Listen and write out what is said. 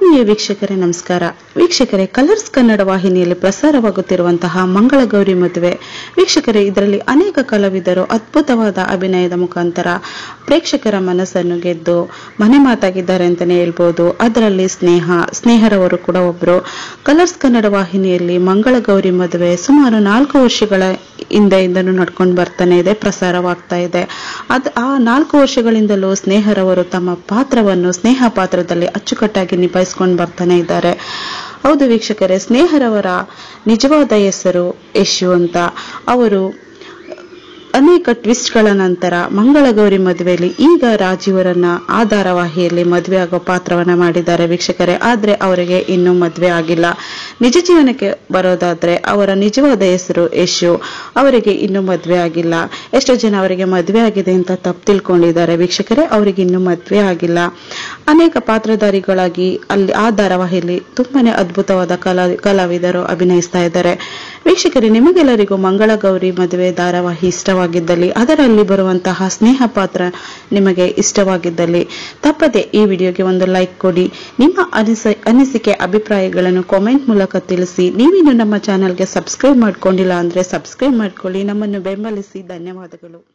ಆತ್ಮೀಯ ವೀಕ್ಷಕರೇ ನಮಸ್ಕಾರ ವೀಕ್ಷಕರೇ ಕಲರ್ಸ್ ಕನ್ನಡ ವಾಹಿನಿಯಲ್ಲಿ ಪ್ರಸಾರವಾಗುತ್ತಿರುವಂತಹ ಮಂಗಳಗೌರಿ ಮದುವೆ ವೀಕ್ಷಕರೇ ಇದರಲ್ಲಿ ಅನೇಕ ಕಲಾವಿದರು ಅದ್ಭುತವಾದ ಅಭಿನಯದ ಮುಖಾಂತರ ಪ್ರೇಕ್ಷಕರ ಮನಸ್ಸನ್ನು ಗೆದ್ದು ಮನೆ ಮಾತಾಗಿದ್ದಾರೆ ಅಂತಾನೆ ಹೇಳ್ಬೋದು ಅದರಲ್ಲಿ ಸ್ನೇಹ ಸ್ನೇಹರವರು ಕೂಡ ಒಬ್ರು ಕಲರ್ಸ್ ಕನ್ನಡ ವಾಹಿನಿಯಲ್ಲಿ ಮಂಗಳಗೌರಿ ಮದುವೆ ಸುಮಾರು ನಾಲ್ಕು ವರ್ಷಗಳ ಹಿಂದೆಯಿಂದನೂ ನಡ್ಕೊಂಡು ಬರ್ತಾನೆ ಇದೆ ಪ್ರಸಾರವಾಗ್ತಾ ಇದೆ ಅದ್ ಆ ನಾಲ್ಕು ವರ್ಷಗಳಿಂದಲೂ ಸ್ನೇಹರವರು ತಮ್ಮ ಪಾತ್ರವನ್ನು ಸ್ನೇಹ ಪಾತ್ರದಲ್ಲಿ ಅಚ್ಚುಕಟ್ಟಾಗಿ ನಿಭಾಯಿಸ್ಕೊಂಡು ಬರ್ತಾನೆ ಇದ್ದಾರೆ ಹೌದು ವೀಕ್ಷಕರೇ ಸ್ನೇಹರವರ ನಿಜವಾದ ಹೆಸರು ಯಶು ಅಂತ ಅವರು ಅನೇಕ ಟ್ವಿಸ್ಟ್ಗಳ ನಂತರ ಮಂಗಳಗೌರಿ ಮದುವೆಯಲ್ಲಿ ಈಗ ರಾಜೀವರನ್ನ ಆ ಧಾರಾವಾಹಿಯಲ್ಲಿ ಮದುವೆ ಆಗೋ ಪಾತ್ರವನ್ನ ಮಾಡಿದ್ದಾರೆ ವೀಕ್ಷಕರೇ ಆದ್ರೆ ಅವರಿಗೆ ಇನ್ನೂ ಮದುವೆ ಆಗಿಲ್ಲ ನಿಜ ಜೀವನಕ್ಕೆ ಬರೋದಾದ್ರೆ ಅವರ ನಿಜವಾದ ಹೆಸರು ಯಶು ಅವರಿಗೆ ಇನ್ನೂ ಮದುವೆ ಆಗಿಲ್ಲ ಎಷ್ಟೋ ಜನ ಅವರಿಗೆ ಮದುವೆ ಆಗಿದೆ ಅಂತ ತಪ್ಪು ತಿಳ್ಕೊಂಡಿದ್ದಾರೆ ವೀಕ್ಷಕರೇ ಅವರಿಗೆ ಇನ್ನೂ ಮದುವೆ ಆಗಿಲ್ಲ ಅನೇಕ ಪಾತ್ರಧಾರಿಗಳಾಗಿ ಅಲ್ಲಿ ಆ ಧಾರಾವಾಹಿಯಲ್ಲಿ ತುಂಬಾನೇ ಅದ್ಭುತವಾದ ಕಲಾ ಕಲಾವಿದರು ಅಭಿನಯಿಸ್ತಾ ಇದ್ದಾರೆ ವೀಕ್ಷಕರೇ ನಿಮಗೆಲ್ಲರಿಗೂ ಮಂಗಳಗೌರಿ ಮದುವೆ ಧಾರಾವಾಹಿ ಇಷ್ಟವಾಗಿದ್ದಲ್ಲಿ ಅದರಲ್ಲಿ ಬರುವಂತಹ ಸ್ನೇಹ ಪಾತ್ರ ನಿಮಗೆ ಇಷ್ಟವಾಗಿದ್ದಲ್ಲಿ ತಪ್ಪದೆ ಈ ವಿಡಿಯೋಗೆ ಒಂದು ಲೈಕ್ ಕೊಡಿ ನಿಮ್ಮ ಅನಿಸ ಅನಿಸಿಕೆ ಅಭಿಪ್ರಾಯಗಳನ್ನು ಕಾಮೆಂಟ್ ಮೂಲಕ ತಿಳಿಸಿ ನೀವಿನ್ನು ನಮ್ಮ ಚಾನೆಲ್ಗೆ ಸಬ್ಸ್ಕ್ರೈಬ್ ಮಾಡ್ಕೊಂಡಿಲ್ಲ ಅಂದ್ರೆ ಸಬ್ಸ್ಕ್ರೈಬ್ ಮಾಡ್ಕೊಳ್ಳಿ ನಮ್ಮನ್ನು ಬೆಂಬಲಿಸಿ ಧನ್ಯವಾದಗಳು